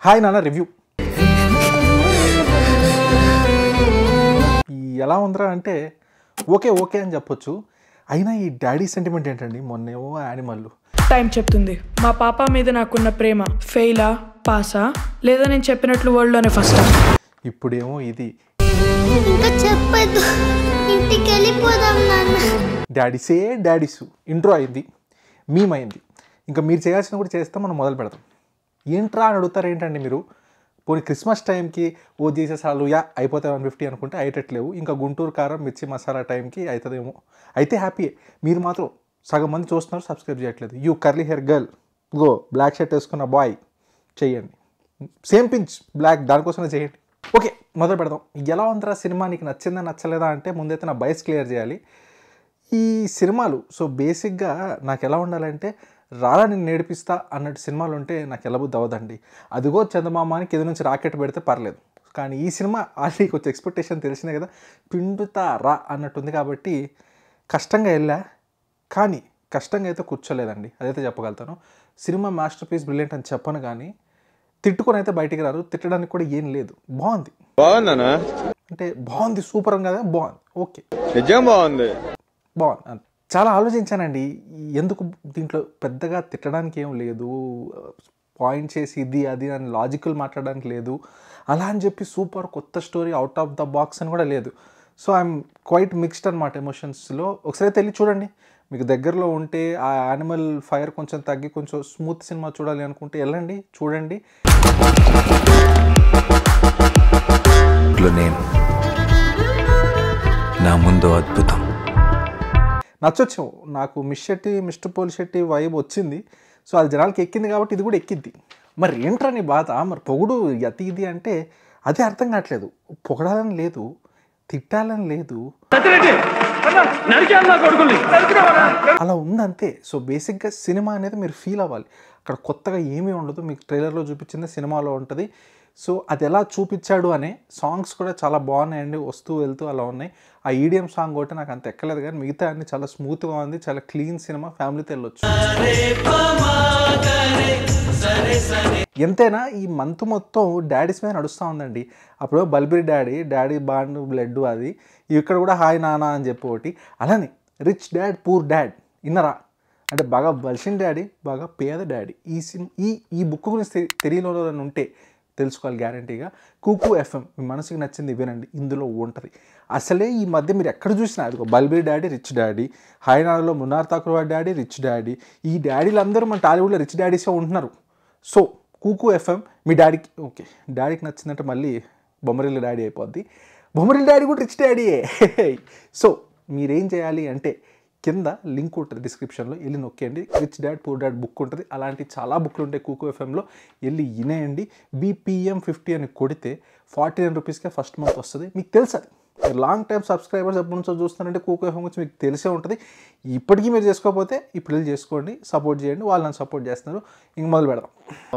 Hi నాన్న review ఈ ఎలా ఉందిరా అంటే ఓకే ఓకే అని చెప్పొచ్చు అయినా ఈ డాడీ సెంటిమెంట్ ఏంటండి మొన్నేమో యానిమల్ టైం చెప్తుంది మా పాప మీద నాకున్న ప్రేమ ఫెయిలా పాసా లేదా నేను చెప్పినట్లు వరల్డ్లోనే ఫస్ట్ ఇప్పుడేమో ఇది ఇంకా చెప్పదు ఇంటికి వెళ్ళిపోదాం నాన్న డాడీసే డాడీసు ఇంట్రో అయింది మీమ్ అయింది ఇంకా మీరు చేయాల్సిన కూడా చేస్తే మనం మొదలు పెడతాం ఏంట్రా అని అడుగుతారు ఏంటండి మీరు పోనీ క్రిస్మస్ టైంకి ఓ చేసేసాలు యా అయిపోతాయి వన్ ఫిఫ్టీ అనుకుంటే అయ్యేటట్లేవు ఇంకా గుంటూరు కారం మిర్చి మసాలా టైంకి అవుతుందేమో అయితే హ్యాపీయే మీరు మాత్రం సగం మంది చూస్తున్నారు సబ్స్క్రైబ్ చేయట్లేదు you curly hair girl go black shirt వేసుకున్న బాయ్ చెయ్యండి సేమ్ పించ్ బ్లాక్ దానికోసమే చేయండి ఓకే మొదలు పెడదాం ఎలా ఉందిరా సినిమా నీకు నచ్చిందా నచ్చలేదా అంటే ముందైతే నా బయస్ క్లియర్ చేయాలి ఈ సినిమాలు సో బేసిక్గా నాకు ఎలా ఉండాలంటే రారా నేను నేర్పిస్తా అన్నట్టు సినిమాలు ఉంటే నాకు ఎలా బుద్ధి అవ్వదండి అదిగో చందమామ అని కింద నుంచి రాకెట్ పెడితే పర్లేదు కానీ ఈ సినిమా ఆల్రెడీ కొంచెం ఎక్స్పెక్టేషన్ తెలిసిందే కదా పిండుతా రా అన్నట్టుంది కాబట్టి కష్టంగా వెళ్ళా కానీ కష్టంగా అయితే కూర్చోలేదండి అదైతే చెప్పగలుగుతాను సినిమా మాస్టర్ పీస్ బ్రిలియంట్ అని చెప్పను కానీ తిట్టుకొని అయితే బయటికి రారు తిట్టడానికి కూడా ఏం లేదు బాగుంది బాగుందనా అంటే బాగుంది సూపర్ కదా బాగుంది ఓకే నిజం బాగుంది బాగుంది అంతే. చాలా ఆలోచించానండి ఎందుకు దీంట్లో పెద్దగా తిట్టడానికి ఏం లేదు పాయింట్ చేసి ఇది అది అని లాజికల్ మాట్లాడడానికి లేదు అలా అని చెప్పి సూపర్ కొత్త story out of the box అని కూడా లేదు సో ఐఎమ్ క్వైట్ మిక్స్డ్ అనమాట ఎమోషన్స్లో ఒకసారి అయితే వెళ్ళి చూడండి మీకు దగ్గరలో ఉంటే ఆ యానిమల్ ఫైర్ కొంచెం తగ్గి కొంచెం స్మూత్ సినిమా చూడాలి అనుకుంటే వెళ్ళండి చూడండి లో నేను నా ముందు అద్భుతం నచ్చొచ్చు నాకు Miss Shetty Mister Polishetty vibe వచ్చింది సో అది జనాలకి ఎక్కింది కాబట్టి ఇది కూడా ఎక్కింది మరి ఏంట్రా నీ బాధ మరి పొగుడు అతి ఇది అంటే అదే అర్థం కావట్లేదు పొగడాలని లేదు తిట్టాలని లేదు అలా ఉందంతే సో బేసిక్గా సినిమా అనేది మీరు ఫీల్ అవ్వాలి అక్కడ కొత్తగా ఏమీ ఉండదు మీకు ట్రైలర్లో చూపించింది సినిమాలో ఉంటుంది సో అది ఎలా చూపించాడు అనే సాంగ్స్ కూడా చాలా బాగున్నాయండి వస్తూ వెళ్తూ అలా ఉన్నాయి ఆ ఈడియం సాంగ్ ఒకటి నాకు అంత ఎక్కలేదు కానీ మిగతా అన్ని చాలా స్మూత్గా ఉంది చాలా క్లీన్ సినిమా ఫ్యామిలీతో వెళ్ళొచ్చు ఎంతైనా ఈ మంత్ మొత్తం డాడీస్ మీద నడుస్తూ ఉందండి అప్పుడు Balbir daddy daddy bond blood అది ఇక్కడ కూడా హాయ్ నానా అని చెప్పి ఒకటి అలానే రిచ్ డాడ్ పూర్ డాడ్ ఇన్నరా అంటే బాగా బలిసిన డాడీ బాగా పేద డాడీ ఈ సిమ్ ఈ ఈ బుక్ గురించి తె- తెలియని ఉంటే తెలుసుకోవాలి గ్యారంటీగా కూకు ఎఫ్ఎం మీ మనసుకి నచ్చింది వినండి ఇందులో ఉంటుంది అసలే ఈ మధ్య మీరు ఎక్కడ చూసినా అదిగో బల్బీ డాడీ రిచ్ డాడీ హైనాలో Munnar Thakur daddy rich daddy ఈ డాడీలు అందరూ మన టాలీవుడ్లో రిచ్ డాడీసే ఉంటున్నారు సో కూకు ఎఫ్ఎం మీ డాడీకి ఓకే డాడీకి నచ్చిందంటే మళ్ళీ బొమ్మరిల్లు డాడీ అయిపోద్ది బొమ్మరిల్లు డాడీ కూడా రిచ్ డాడీయే సో మీరేం చేయాలి అంటే కింద లింక్ ఉంటుంది డిస్క్రిప్షన్లో వెళ్ళి నొక్కేయండి rich dad poor dad book ఉంటుంది అలాంటి చాలా బుక్లు ఉంటాయి కూకో ఎఫ్ఎంలో వెళ్ళి వినేయండి బీపీఎం ఫిఫ్టీ అని కొడితే ఫార్టీ నైన్ రూపీస్కే ఫస్ట్ మంత్ వస్తుంది మీకు తెలుసు అది మీరు లాంగ్ టైం సబ్స్క్రైబర్స్ ఎప్పటి నుంచో చూస్తున్నారంటే కూకో ఎఫ్ఎం గురించి మీకు తెలిసే ఉంటుంది ఇప్పటికీ మీరు చేసుకోకపోతే ఇప్పుడు వెళ్ళి చేసుకోండి సపోర్ట్ చేయండి వాళ్ళు నన్ను సపోర్ట్ చేస్తున్నారు ఇంక మొదలు పెడదాం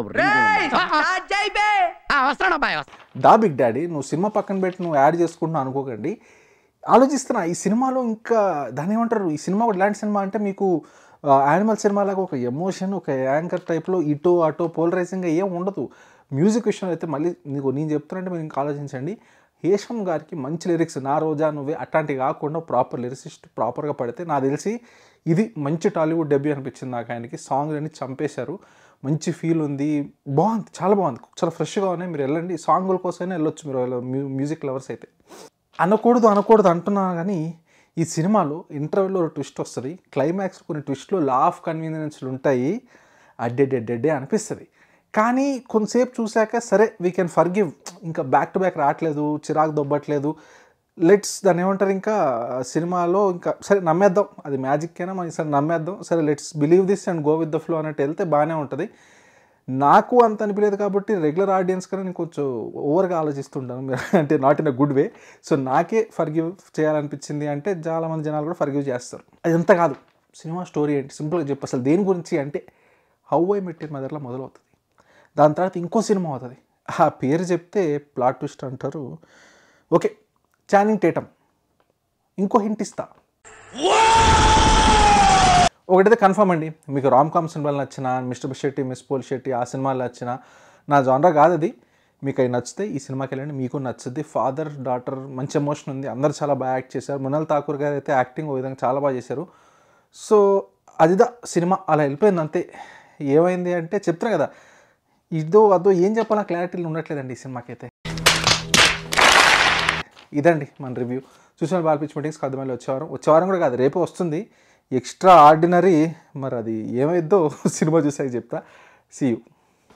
దా బిగ్ డాడీ నువ్వు సినిమా పక్కన పెట్టి నువ్వు యాడ్ చేసుకుంటున్నావు అనుకోకండి ఆలోచిస్తున్నా ఈ సినిమాలో ఇంకా దాని ఏమంటారు ఈ సినిమా కూడా ఇలాంటి సినిమా అంటే మీకు యానిమల్ సినిమా లాగా ఒక ఎమోషన్ ఒక యాంకర్ టైప్లో ఇటో అటో పోలరైజింగ్ ఏం ఉండదు మ్యూజిక్ విషయంలో అయితే మళ్ళీ నీకు నేను చెప్తున్నట్టే మీరు ఇంకా ఆలోచించండి హేషం గారికి మంచి లిరిక్స్ నా రోజా నువ్వే అట్లాంటివి కాకుండా ప్రాపర్ లిరిసిస్ట్ ప్రాపర్గా పడితే నాకు తెలిసి ఇది మంచి టాలీవుడ్ డెబ్యూ అనిపించింది నాకు ఆయనకి సాంగ్ అన్ని చంపేశారు మంచి ఫీల్ ఉంది బాగుంది చాలా బాగుంది చాలా ఫ్రెష్గా ఉన్నాయి మీరు వెళ్ళండి సాంగుల కోసమైనా వెళ్ళొచ్చు మీరు మ్యూ- మ్యూజిక్ లవర్స్ అయితే అనకూడదు అనకూడదు అంటున్నాను కానీ ఈ సినిమాలో ఇంటర్వ్యూలో ఒక ట్విస్ట్ వస్తుంది క్లైమాక్స్ కొన్ని ట్విస్ట్లు లా ఆఫ్ కన్వీనియన్స్లు ఉంటాయి అడ్డెడ్డెడ్డెడ్డే అనిపిస్తుంది కానీ కొంతసేపు చూశాక సరే వీ కెన్ ఫర్ గివ్ ఇంకా బ్యాక్ టు బ్యాక్ రావట్లేదు చిరాకు దొబ్బట్లేదు లెట్స్ దాన్ని ఏమంటారు ఇంకా సినిమాలో ఇంకా సరే నమ్మేద్దాం అది మ్యాజిక్ అయినా మనం సరే నమ్మేద్దాం సరే let's believe this and go with the flow అన్నట్టు వెళ్తే బాగానే ఉంటుంది నాకు అంత అనిపించలేదు కాబట్టి రెగ్యులర్ ఆడియన్స్ కన్నా నేను కొంచెం ఓవర్గా ఆలోచిస్తుంటాను అంటే not in a good way so నాకే ఫర్గివ్ చేయాలనిపించింది అంటే చాలామంది జనాలు కూడా ఫర్గివ్ చేస్తారు అది ఎంత కాదు సినిమా స్టోరీ ఏంటి సింపుల్గా చెప్పు అసలు దేని గురించి అంటే హౌ ఐ మెట్టిన మదర్లో మొదలవుతుంది దాని తర్వాత ఇంకో సినిమా అవుతుంది ఆ పేరు చెప్తే ప్లాట్ ట్విస్ట్ అంటారు ఓకే చానింగ్ టేటమ్ ఇంకో హింట్ ఇస్తా ఒకటైతే కన్ఫర్మ్ అండి మీకు రామ్ కామ్ సినిమాలు నచ్చిన Mister Shetty Miss Polishetty ఆ సినిమాలు నచ్చిన నా జానరా కాదు అది మీకు అవి నచ్చితే ఈ సినిమాకి వెళ్ళండి మీకు నచ్చుద్ది ఫాదర్ డాటర్ మంచి ఎమోషన్ ఉంది అందరు చాలా బాగా యాక్ట్ చేశారు మునల్ ఠాకూర్ గారు అయితే యాక్టింగ్ ఓ విధంగా చాలా బాగా చేశారు సో అదిదా సినిమా అలా వెళ్ళిపోయింది అంతే ఏమైంది అంటే చెప్తున్నా కదా ఇదో అదో ఏం చెప్పాలా క్లారిటీ ఉండట్లేదండి ఈ సినిమాకి అయితే ఇదండి మన రివ్యూ చూసిన బాల్పిచ్ మీటింగ్స్ కదమల్లి వచ్చేవారం వచ్చేవారం కూడా కాదు రేపు వస్తుంది ఎక్స్ట్రా ఆర్డినరీ మరి అది ఏమైద్దో సినిమా చూసాక చెప్తా సీ యూ